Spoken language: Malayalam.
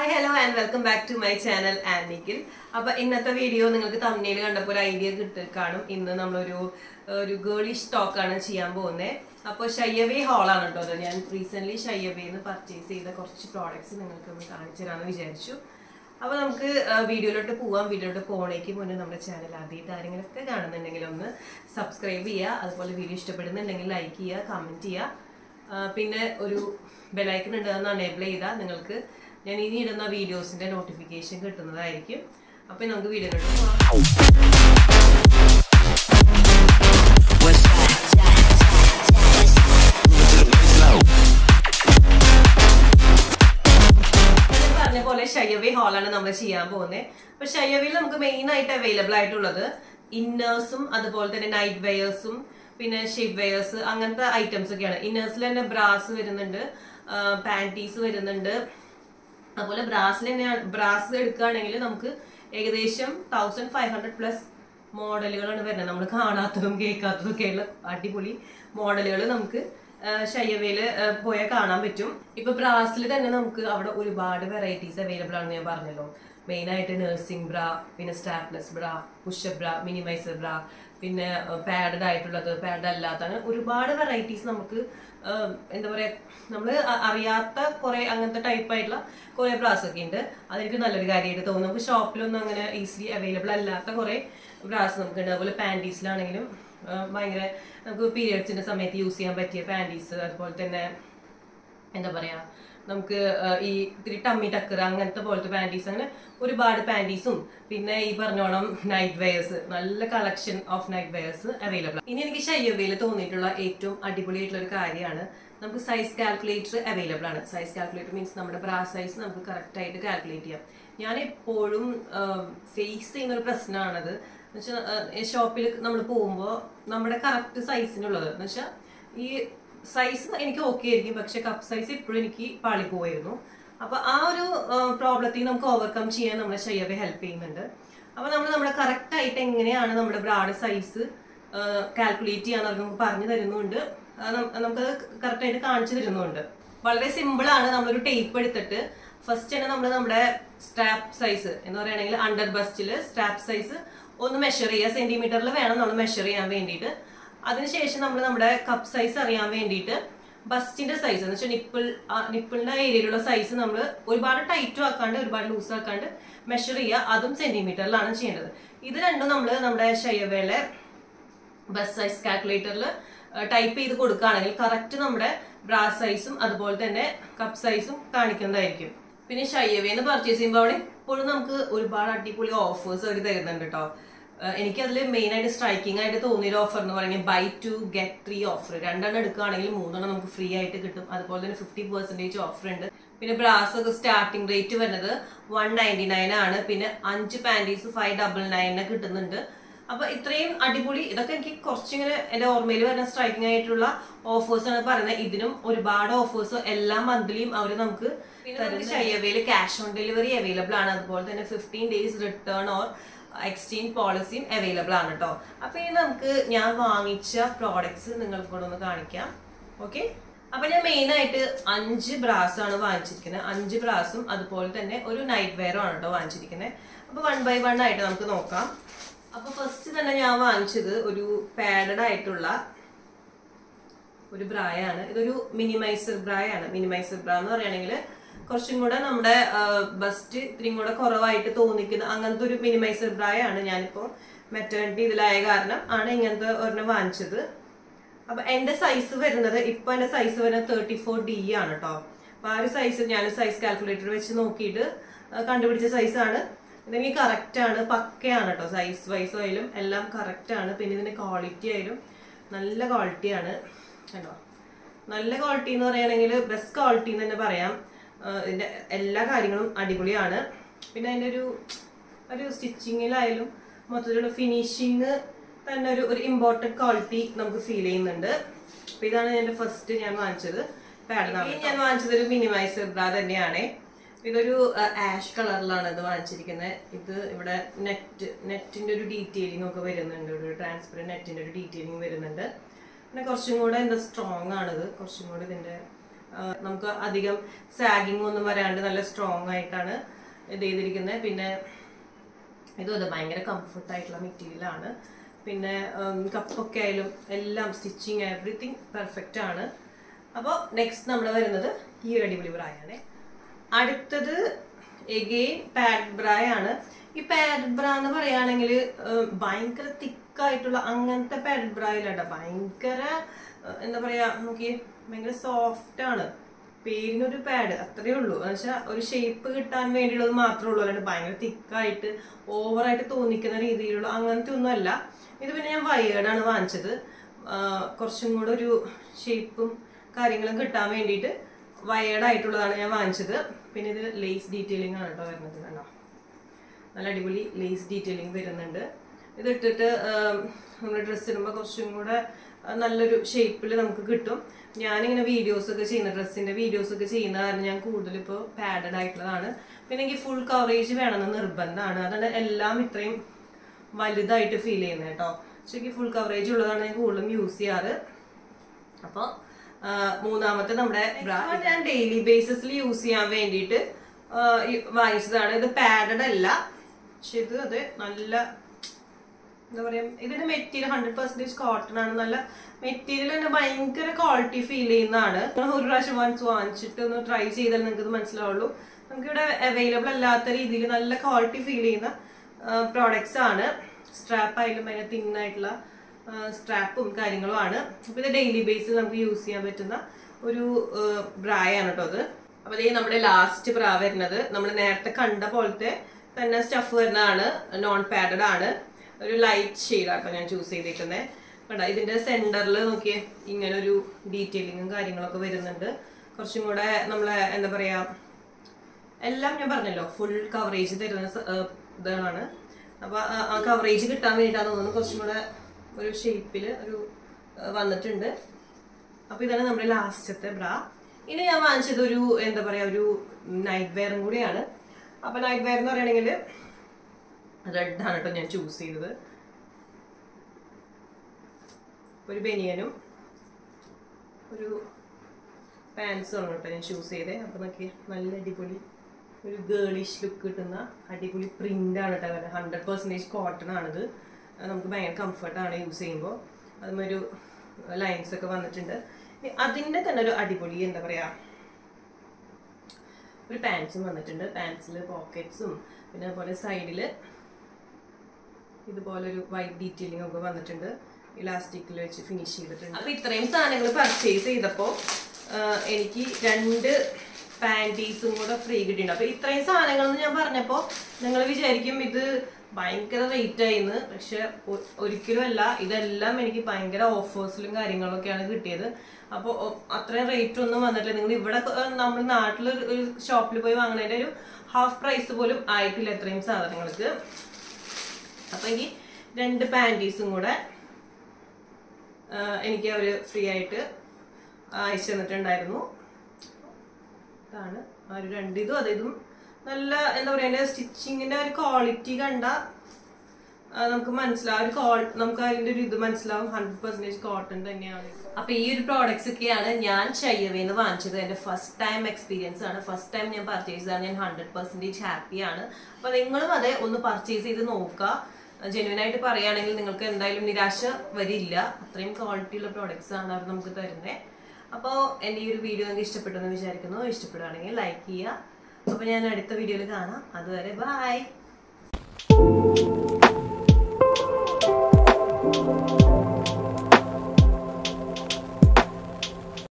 hi hello and welcome back to my channel ആൻഡിക്കിൽ അപ്പൊ ഇന്നത്തെ വീഡിയോ നിങ്ങൾക്ക് തമ്മിൽ കണ്ടപ്പോൾ ഒരു ഐഡിയ കിട്ടി കാണും ഇന്ന് നമ്മളൊരു ഒരു ഗേളിഷ് ടോക്ക് ആണ് ചെയ്യാൻ പോകുന്നത് അപ്പോൾ ഷയ്യവേ ഹാളാണ് കേട്ടോ അത് ഞാൻ റീസെന്റ് ഷയ്യവേന്ന് പർച്ചേസ് ചെയ്ത കുറച്ച് പ്രോഡക്ട്സ് നിങ്ങൾക്ക് ഒന്ന് കാണിച്ചു തരാമെന്ന് വിചാരിച്ചു അപ്പോൾ നമുക്ക് ആ, വീഡിയോയിലോട്ട് പോവാം വീഡിയോയിലോട്ട് പോകണേക്ക് മുന്നേ നമ്മുടെ ചാനൽ ആദ്യമായിട്ട് ആരെങ്കിലുമൊക്കെ കാണുന്നുണ്ടെങ്കിൽ ഒന്ന് സബ്സ്ക്രൈബ് ചെയ്യുക അതുപോലെ വീഡിയോ ഇഷ്ടപ്പെടുന്നുണ്ടെങ്കിൽ ലൈക്ക് ചെയ്യുക കമൻറ്റ് ചെയ്യുക ആ, പിന്നെ ഒരു ബെലൈക്കൺ ഉണ്ട് അതൊന്ന് അണേബിൾ ചെയ്താൽ നിങ്ങൾക്ക് ഞാൻ ഇനി ഇടുന്ന വീഡിയോസിന്റെ നോട്ടിഫിക്കേഷൻ കിട്ടുന്നതായിരിക്കും അപ്പൊ നമുക്ക് വീഡിയോയിലോട്ട് പോവാം ഞാൻ പറഞ്ഞ പോലെ ഷയ്യവേ ഹാളാണ് നമ്മൾ ചെയ്യാൻ പോകുന്നത് അപ്പൊ ഷയ്യവയിൽ നമുക്ക് മെയിൻ ആയിട്ട് അവൈലബിൾ ആയിട്ടുള്ളത് ഇന്നേഴ്സും അതുപോലെ തന്നെ നൈറ്റ് വെയേഴ്സും പിന്നെ ഷിപ്പ് വെയേഴ്സ് അങ്ങനത്തെ ഐറ്റംസ് ഒക്കെയാണ് ഇന്നേഴ്സിൽ തന്നെ ബ്രാസ് വരുന്നുണ്ട് പാൻറ്റീസ് വരുന്നുണ്ട് അതുപോലെ ബ്രാസിൽ തന്നെയാണ് ബ്രാസ് എടുക്കുകയാണെങ്കിൽ നമുക്ക് ഏകദേശം തൗസൻഡ് ഫൈവ് ഹൺഡ്രഡ് പ്ലസ് മോഡലുകളാണ് വരുന്നത് നമ്മൾ കാണാത്തതും കേൾക്കാത്തതും ഒക്കെയുള്ള അടിപൊളി മോഡലുകൾ നമുക്ക് ഷയ്യവയില് പോയാൽ കാണാൻ പറ്റും ഇപ്പൊ ബ്രാസിൽ തന്നെ നമുക്ക് അവിടെ ഒരുപാട് വെറൈറ്റീസ് അവൈലബിൾ ആണെന്ന് ഞാൻ പറഞ്ഞല്ലോ മെയിൻ ആയിട്ട് നഴ്സിംഗ് ബ്രാ പിന്നെ സ്റ്റാപ്ലെസ് ബ്രാ പുഷപ്പ് ബ്രാ മിനിമൈസർ ബ്രാ പിന്നെ പാഡഡ് ആയിട്ടുള്ളത് പാഡ് അല്ലാത്ത അങ്ങനെ ഒരുപാട് വെറൈറ്റീസ് നമുക്ക് ആ, എന്താ പറയാ നമ്മൾ അറിയാത്ത കുറെ അങ്ങനത്തെ ടൈപ്പ് ആയിട്ടുള്ള കുറെ ബ്രാസ് ഒക്കെ ഉണ്ട് അതെനിക്ക് നല്ലൊരു കാര്യമായിട്ട് തോന്നുന്നു നമുക്ക് ഷോപ്പിലൊന്നും അങ്ങനെ ഈസിലി അവൈലബിൾ അല്ലാത്ത കുറെ ബ്രാസ് നമുക്കുണ്ട് അതുപോലെ പാൻറ്റീസിലാണെങ്കിലും ആ, ഭയങ്കര നമുക്ക് പീരിയഡ്സിന്റെ സമയത്ത് യൂസ് ചെയ്യാൻ പറ്റിയ പാൻറ്റീസ് അതുപോലെ തന്നെ എന്താ പറയാ നമുക്ക് ആ, ഈ ഇത്തിരി ടമ്മി ടക്കർ അങ്ങനത്തെ പോലത്തെ പാൻറ്റീസ് അങ്ങനെ ഒരുപാട് പാൻറ്റീസും പിന്നെ ഈ പറഞ്ഞോണം നൈറ്റ് വെയേഴ്സ് നല്ല collection of night wears available ഇനി എനിക്ക് ഷയ്യവയിൽ തോന്നിയിട്ടുള്ള ഏറ്റവും അടിപൊളിയായിട്ടുള്ള ഒരു കാര്യമാണ് നമുക്ക് സൈസ് കാൽക്കുലേറ്റർ അവൈലബിൾ ആണ് സൈസ് കാൽക്കുലേറ്റർ മീൻസ് നമ്മുടെ ബ്രാ സൈസ് നമുക്ക് കറക്റ്റ് ആയിട്ട് കാൽക്കുലേറ്റ് ചെയ്യാം ഞാൻ എപ്പോഴും ഫേസ് ചെയ്യുന്ന ഒരു പ്രശ്നമാണത് എന്നുവെച്ചാൽ ഷോപ്പിൽ നമ്മൾ പോകുമ്പോൾ നമ്മുടെ കറക്റ്റ് സൈസിനുള്ളത് എന്ന് വെച്ചാൽ ഈ സൈസ് എനിക്ക് ഓക്കെ ആയിരിക്കും പക്ഷെ കപ്പ് സൈസ് ഇപ്പോഴും എനിക്ക് പാളിപ്പോവായിരുന്നു അപ്പൊ ആ ഒരു പ്രോബ്ലത്തിൽ നമുക്ക് ഓവർകം ചെയ്യാൻ നമ്മളെ ഷയ്യവെ ഹെൽപ്പ് ചെയ്യുന്നുണ്ട് അപ്പൊ നമ്മൾ നമ്മുടെ കറക്റ്റ് ആയിട്ട് എങ്ങനെയാണ് നമ്മുടെ ബ്രാഡ് സൈസ് കാൽക്കുലേറ്റ് ചെയ്യാൻ നമുക്ക് പറഞ്ഞു തരുന്നുണ്ട് ആ, നം- നമുക്കത് കറക്റ്റ് ആയിട്ട് കാണിച്ചു തരുന്നുണ്ട് വളരെ സിമ്പിൾ ആണ് നമ്മളൊരു ടേപ്പ് എടുത്തിട്ട് ഫസ്റ്റ് തന്നെ നമ്മൾ നമ്മുടെ സ്ട്രാപ്പ് സൈസ് എന്ന് പറയുകയാണെങ്കിൽ അണ്ടർ ബസ്റ്റില് സ്ട്രാപ്പ് സൈസ് ഒന്ന് മെഷർ ചെയ്യുക സെന്റിമീറ്ററിൽ വേണം നമ്മൾ മെഷർ ചെയ്യാൻ വേണ്ടിയിട്ട് അതിനുശേഷം നമ്മൾ നമ്മുടെ കപ്പ് സൈസ് അറിയാൻ വേണ്ടിയിട്ട് ബസ്റ്റിന്റെ സൈസ് എന്ന് വെച്ചാൽ നിപ്പിൾ നിപ്പിളിന്റെ ഏരിയയിലുള്ള സൈസ് നമ്മൾ ഒരുപാട് ടൈറ്റും ആക്കാണ്ട് ഒരുപാട് ലൂസ് ആക്കാണ്ട് മെഷർ ചെയ്യുക അതും സെന്റിമീറ്ററിലാണ് ചെയ്യേണ്ടത് ഇത് രണ്ടും നമ്മൾ നമ്മുടെ ഷയ്യവേലെ ബസ് സൈസ് കാൽക്കുലേറ്ററിൽ ടൈപ്പ് ചെയ്ത് കൊടുക്കുകയാണെങ്കിൽ കറക്റ്റ് നമ്മുടെ ബ്രാ സൈസും അതുപോലെ തന്നെ കപ്പ് സൈസും കാണിക്കുന്നതായിരിക്കും പിന്നെ ഷയ്യവേന്ന് പർച്ചേസ് ചെയ്യുമ്പോൾ അവിടെ എപ്പോഴും നമുക്ക് ഒരുപാട് അടിപൊളി ഓഫേഴ്സ് അവർ തരുന്നുണ്ട് കേട്ടോ എനിക്ക് അതിൽ മെയിൻ ആയിട്ട് സ്ട്രൈക്കിംഗ് ആയിട്ട് തോന്നിയൊരു ഓഫർ എന്ന് പറയുന്നത് buy two get three offer രണ്ടെണ്ണം എടുക്കുകയാണെങ്കിൽ മൂന്നെണ്ണം നമുക്ക് ഫ്രീ ആയിട്ട് കിട്ടും അതുപോലെ തന്നെ ഫിഫ്റ്റി പെർസെന്റേജ് ഓഫർ ഉണ്ട് പിന്നെ ബ്രാസ് ഒക്കെ സ്റ്റാർട്ടിംഗ് റേറ്റ് വരുന്നത് വൺ നയൻറ്റി നയൻ ആണ് പിന്നെ അഞ്ച് പാൻറ്റീസ് ഫൈവ് ഡബിൾ നയനെ കിട്ടുന്നുണ്ട് അപ്പൊ ഇത്രയും അടിപൊളി ഇതൊക്കെ എനിക്ക് കുറച്ചിങ്ങനെ എന്റെ ഓർമ്മയിൽ വരുന്ന സ്ട്രൈക്കിംഗ് ആയിട്ടുള്ള ഓഫേഴ്സ് ആണ് പറയുന്നത് ഇതിനും ഒരുപാട് ഓഫേഴ്സ് എല്ലാ മന്ത്ലിയും അവർ നമുക്ക് ഷയ്യവയിൽ ക്യാഷ് ഓൺ ഡെലിവറി അവൈലബിൾ ആണ് അതുപോലെ തന്നെ fifteen days return or exchange പോളിസിയും അവൈലബിൾ ആണ് കേട്ടോ അപ്പൊ ഇനി നമുക്ക് ഞാൻ വാങ്ങിച്ച പ്രോഡക്ട്സ് നിങ്ങൾക്ക് കൂടെ ഒന്ന് കാണിക്കാം ഓക്കെ അപ്പൊ ഞാൻ മെയിൻ ആയിട്ട് അഞ്ച് ബ്രാസ് ആണ് വാങ്ങിച്ചിരിക്കുന്നത് അഞ്ച് ബ്രാസും അതുപോലെ തന്നെ ഒരു നൈറ്റ് വെയറും ആണ് കേട്ടോ വാങ്ങിച്ചിരിക്കുന്നത് അപ്പൊ വൺ ബൈ വൺ ആയിട്ട് നമുക്ക് നോക്കാം അപ്പൊ ഫസ്റ്റ് തന്നെ ഞാൻ വാങ്ങിച്ചത് ഒരു പാഡഡ് ആയിട്ടുള്ള ഒരു ബ്രായാണ് ഇതൊരു മിനിമൈസർ ബ്രായാണ് മിനിമൈസർ ബ്ര എന്ന് പറയുകയാണെങ്കിൽ കുറച്ചും കൂടെ നമ്മുടെ ബസ്റ്റ് ഇത്രയും കൂടെ കുറവായിട്ട് തോന്നിക്കുന്ന അങ്ങനത്തെ ഒരു മിനിമൈസർ ബ്രായാണ് ഞാനിപ്പോ മെറ്റേണിറ്റി ഇതിലായ കാരണം ആണ് ഇങ്ങനത്തെ ഒരെണ്ണം വാങ്ങിച്ചത് അപ്പൊ എന്റെ സൈസ് വരുന്നത് ഇപ്പൊ എന്റെ സൈസ് വരുന്നത് തേർട്ടി ഫോർ ഡി ആണ് കേട്ടോ അപ്പൊ ആ ഒരു സൈസ് ഞാൻ സൈസ് കാൽക്കുലേറ്റർ വെച്ച് നോക്കിയിട്ട് ആ, കണ്ടുപിടിച്ച സൈസാണ് ഇതെനിക്ക് കറക്റ്റ് ആണ് പക്കയാണ് കേട്ടോ സൈസ് വൈസ് ആയാലും എല്ലാം കറക്റ്റ് ആണ് പിന്നെ ഇതിന്റെ ക്വാളിറ്റി ആയാലും നല്ല ക്വാളിറ്റിയാണ് കണ്ടോ നല്ല ക്വാളിറ്റി എന്ന് പറയുകയാണെങ്കിൽ ബെസ്റ്റ് ക്വാളിറ്റി എന്ന് തന്നെ പറയാം ആ, ഇതിന്റെ എല്ലാ കാര്യങ്ങളും അടിപൊളിയാണ് പിന്നെ അതിന്റെ ഒരു ഒരു സ്റ്റിച്ചിങ്ങിലായാലും മൊത്തത്തിലുള്ള ഫിനിഷിങ് തന്നെ ഒരു ഒരു ഇമ്പോർട്ടൻറ്റ് ക്വാളിറ്റി നമുക്ക് ഫീൽ ചെയ്യുന്നുണ്ട് അപ്പൊ ഇതാണ് എന്റെ ഫസ്റ്റ് ഞാൻ വാങ്ങിച്ചത് പാഡനാണ് ഞാൻ വാങ്ങിച്ചത് ഒരു മിനിമൈസർ ബ്രാ തന്നെയാണ് ഇതൊരു ആഷ് കളറിലാണ് ഇത് വാങ്ങിച്ചിരിക്കുന്നത് ഇത് ഇവിടെ നെറ്റ് നെറ്റിന്റെ ഒരു ഡീറ്റെയിലിംഗ് ഒക്കെ വരുന്നുണ്ട് ഒരു ട്രാൻസ്പെറന്റ് നെറ്റിന്റെ ഒരു ഡീറ്റെയിലിംഗ് വരുന്നുണ്ട് പിന്നെ കുറച്ചും കൂടെ എന്താ സ്ട്രോങ് ആണിത് കുറച്ചും കൂടെ ഇതിന്റെ ആ, നമുക്ക് അധികം സാഗിങ് ഒന്നും വരാണ്ട് നല്ല സ്ട്രോങ് ആയിട്ടാണ് ഇത് ചെയ്തിരിക്കുന്നത് പിന്നെ ഇതും അതെ ഭയങ്കര കംഫർട്ട് ആയിട്ടുള്ള മെറ്റീരിയൽ ആണ് പിന്നെ ഉം, കപ്പൊക്കെ ആയാലും എല്ലാം സ്റ്റിച്ചിങ് എവറിത്തിങ് പെർഫെക്റ്റ് ആണ് അപ്പോൾ നെക്സ്റ്റ് നമ്മൾ വരുന്നത് ഈ ഒരു അടിപൊളി ബ്രായാണ് അടുത്തത് എഗെയിൻ പാഡ് ബ്രായ ആണ് ഈ പാഡ് ബ്ര എന്ന് പറയുകയാണെങ്കിൽ ഭയങ്കര തിക്കായിട്ടുള്ള അങ്ങനത്തെ പാഡ് ബ്രായിലല്ല ഭയങ്കര ഏഹ്, എന്താ പറയാ നോക്കി ഭയങ്കര സോഫ്റ്റ് ആണ് പേരിനൊരു പാഡ് അത്രേ ഉള്ളൂ എന്ന് വെച്ചാൽ ഒരു ഷേപ്പ് കിട്ടാൻ വേണ്ടിയുള്ളത് മാത്രമേ ഉള്ളൂ അല്ലാണ്ട് ഭയങ്കര തിക്കായിട്ട് ഓവറായിട്ട് തോന്നിക്കുന്ന രീതിയിലുള്ള അങ്ങനത്തെ ഒന്നും അല്ല ഇത് പിന്നെ ഞാൻ വയേർഡാണ് വാങ്ങിച്ചത് ആ, കുറച്ചും കൂടെ ഒരു ഷേപ്പും കാര്യങ്ങളും കിട്ടാൻ വേണ്ടിയിട്ട് വയേർഡ് ആയിട്ടുള്ളതാണ് ഞാൻ വാങ്ങിച്ചത് പിന്നെ ഇത് ലേസ് ഡീറ്റെയിലിംഗ് ആണ് കേട്ടോ വരുന്നത് കണ്ടോ നല്ല അടിപൊളി ലേസ് ഡീറ്റെയിലിംഗ് വരുന്നുണ്ട് ഇത് ഇട്ടിട്ട് നമ്മൾ ഡ്രസ്സ് ഇടുമ്പോൾ കുറച്ചും കൂടെ ആ, നല്ലൊരു ഷേപ്പിൽ നമുക്ക് കിട്ടും ഞാനിങ്ങനെ വീഡിയോസ് ഒക്കെ ചെയ്യുന്ന ഡ്രസ്സിന്റെ വീഡിയോസ് ഒക്കെ ചെയ്യുന്ന കാരണം ഞാൻ കൂടുതൽ ഇപ്പോൾ പാഡഡ് ആയിട്ടുള്ളതാണ് പിന്നെ എനിക്ക് ഫുൾ കവറേജ് വേണമെന്ന് നിർബന്ധമാണ് അതാണ് എല്ലാം ഇത്രയും വലുതായിട്ട് ഫീൽ ചെയ്യുന്നത് കേട്ടോ ശരിക്കും ഫുൾ കവറേജ് ഉള്ളതാണ് ഞാൻ കൂടുതലും യൂസ് ചെയ്യാറ് അപ്പോൾ മൂന്നാമത്തെ നമ്മുടെ ബ്രാ ഞാൻ ഡെയിലി ബേസിസിൽ യൂസ് ചെയ്യാൻ വേണ്ടിയിട്ട് ആ, ഈ വാങ്ങിച്ചതാണ് ഇത് പാഡഡ് അല്ല പക്ഷെ ഇത് അത് നല്ല എന്താ പറയാ ഇതിന്റെ മെറ്റീരിയൽ ഹൺഡ്രഡ് പെർസെന്റേജ് കോട്ടൺ ആണ് നല്ല മെറ്റീരിയൽ തന്നെ ഭയങ്കര ക്വാളിറ്റി ഫീൽ ചെയ്യുന്നതാണ് ഒരു പ്രാവശ്യം വാങ്ങിച്ച് വാങ്ങിച്ചിട്ട് ഒന്ന് ട്രൈ ചെയ്താൽ നിങ്ങൾക്ക് ഇത് മനസ്സിലാവുള്ളൂ നമുക്കിവിടെ അവൈലബിൾ അല്ലാത്ത രീതിയിൽ നല്ല ക്വാളിറ്റി ഫീൽ ചെയ്യുന്ന പ്രോഡക്ട്സ് ആണ് സ്ട്രാപ്പ് ആയാലും ഭയങ്കര തിന്നായിട്ടുള്ള സ്ട്രാപ്പും കാര്യങ്ങളും ആണ് അപ്പൊ ഇത് ഡെയിലി ബേസിൽ നമുക്ക് യൂസ് ചെയ്യാൻ പറ്റുന്ന ഒരു ബ്രായാണ് കേട്ടോ അത് അപ്പൊ ഇത് നമ്മുടെ ലാസ്റ്റ് ബ്രാ വരുന്നത് നമ്മൾ നേരത്തെ കണ്ട പോലത്തെ തന്നെ സ്റ്റഫ് വരുന്നതാണ് നോൺ പാഡഡ് ആണ് ഒരു ലൈറ്റ് ഷെയ്ഡാട്ടോ ഞാൻ ചൂസ് ചെയ്തേക്കുന്നത് കണ്ട ഇതിന്റെ സെന്ററിൽ നോക്കിയേ ഇങ്ങനെ ഒരു ഡീറ്റെയിലിങ്ങും കാര്യങ്ങളൊക്കെ വരുന്നുണ്ട് കുറച്ചും കൂടെ നമ്മളെ എന്താ പറയാ എല്ലാം ഞാൻ പറഞ്ഞല്ലോ ഫുൾ കവറേജ് തരുന്ന സ- ഏർ ഇതാണ് അപ്പൊ ആ- ആ കവറേജ് കിട്ടാൻ വേണ്ടിയിട്ടാണ് തോന്നുന്നു കുറച്ചും കൂടെ ഒരു ഷേപ്പിൽ ഒരു ഏർ വന്നിട്ടുണ്ട് അപ്പൊ ഇതാണ് നമ്മുടെ ലാസ്റ്റത്തെ ബ്രാ ഇനി ഞാൻ വാങ്ങിച്ചത് ഒരു എന്താ പറയാ ഒരു നൈറ്റ് വെയറും കൂടിയാണ് അപ്പൊ നൈറ്റ് വെയർ എന്ന് പറയുകയാണെങ്കിൽ റെഡ് ആണ് കേട്ടോ ഞാൻ ചൂസ് ചെയ്തത് ഒരു ബനിയനും ഒരു പാൻസും ആണ് കേട്ടോ ഞാൻ ചൂസ് ചെയ്തത് അപ്പൊ നോക്കി നല്ല അടിപൊളി ഒരു ഗേളിഷ് ലുക്ക് കിട്ടുന്ന അടിപൊളി പ്രിന്റ് ആണ് കേട്ടോ വരുന്നത് ഹൺഡ്രഡ് പെർസെൻറ്റേജ് കോട്ടൺ ആണിത് അത് നമുക്ക് ഭയങ്കര കംഫർട്ടാണ് യൂസ് ചെയ്യുമ്പോൾ അതുമൊരു ലൈൻസ് ഒക്കെ വന്നിട്ടുണ്ട് ഇനി അതിന്റെ തന്നെ ഒരു അടിപൊളി എന്താ പറയാ ഒരു പാൻസും വന്നിട്ടുണ്ട് പാൻസിൽ പോക്കറ്റ്സും പിന്നെ അതുപോലെ സൈഡിൽ ഇതുപോലെ ഒരു വൈറ്റ് ഡീറ്റെയിലിംഗ് ഒക്കെ വന്നിട്ടുണ്ട് ഇലാസ്റ്റിക്കിൽ വെച്ച് ഫിനിഷ് ചെയ്തിട്ടുണ്ട് അപ്പൊ ഇത്രയും സാധനങ്ങൾ പർച്ചേസ് ചെയ്തപ്പോൾ എനിക്ക് രണ്ട് പാൻറ്റീസും കൂടെ ഫ്രീ കിട്ടിയിട്ടുണ്ട് അപ്പൊ ഇത്രയും സാധനങ്ങൾ എന്ന് ഞാൻ പറഞ്ഞപ്പോൾ നിങ്ങൾ വിചാരിക്കും ഇത് ഭയങ്കര റേറ്റ് ആയിന്ന് പക്ഷെ ഒ- ഒരിക്കലും അല്ല ഇതെല്ലാം എനിക്ക് ഭയങ്കര ഓഫേഴ്സിലും കാര്യങ്ങളൊക്കെയാണ് കിട്ടിയത് അപ്പോൾ അത്രയും റേറ്റ് ഒന്നും വന്നിട്ടില്ല നിങ്ങൾ ഇവിടെ നമ്മൾ നാട്ടിൽ ഒരു ഷോപ്പിൽ പോയി വാങ്ങുന്നതിന്റെ ഒരു ഹാഫ് പ്രൈസ് പോലും ആയിട്ടില്ല ഇത്രയും സാധനങ്ങൾക്ക് അപ്പൊ എനിക്ക് രണ്ട് പാൻറ്റീസും കൂടെ ആ, എനിക്ക് അവര് ഫ്രീ ആയിട്ട് അയച്ചു തന്നിട്ടുണ്ടായിരുന്നു ഇതാണ് ആ ഒരു രണ്ട് ഇതും അതെ ഇതും നല്ല എന്താ പറയാ അതിന്റെ സ്റ്റിച്ചിങ്ങിന്റെ ഒരു ക്വാളിറ്റി കണ്ട ആ, നമുക്ക് മനസ്സിലാവും ഒരു കോൾ നമുക്ക് അതിന്റെ ഒരു ഇത് മനസ്സിലാവും ഹൺഡ്രഡ് പെർസെന്റേജ് കോട്ടൺ തന്നെയാണ് അപ്പൊ ഈ ഒരു പ്രോഡക്ട്സ് ഒക്കെയാണ് ഞാൻ ചയ്യവേന്ന് വാങ്ങിച്ചത് എന്റെ ഫസ്റ്റ് ടൈം എക്സ്പീരിയൻസ് ആണ് ഫസ്റ്റ് ടൈം ഞാൻ പർച്ചേസ് ചെയ്താണ് ഞാൻ ഹൺഡ്രഡ് പെർസെന്റേജ് ഹാപ്പിയാണ് അപ്പൊ നിങ്ങളും അതെ ഒന്ന് പർച്ചേസ് ചെയ്ത് നോക്കുക ജെന്യൂൻ ആയിട്ട് പറയുകയാണെങ്കിൽ നിങ്ങൾക്ക് എന്തായാലും നിരാശ വരില്ല അത്രയും ക്വാളിറ്റി ഉള്ള പ്രോഡക്ട്സ് ആണ് അവർ നമുക്ക് തരുന്നത് അപ്പോൾ എൻ്റെ ഈ ഒരു വീഡിയോ നിങ്ങൾക്ക് ഇഷ്ടപ്പെട്ടു എന്ന് വിചാരിക്കുന്നു ഇഷ്ടപ്പെടുകയാണെങ്കിൽ ലൈക്ക് ചെയ്യുക അപ്പോൾ ഞാൻ അടുത്ത വീഡിയോയിൽ കാണാം അതുവരെ ബൈ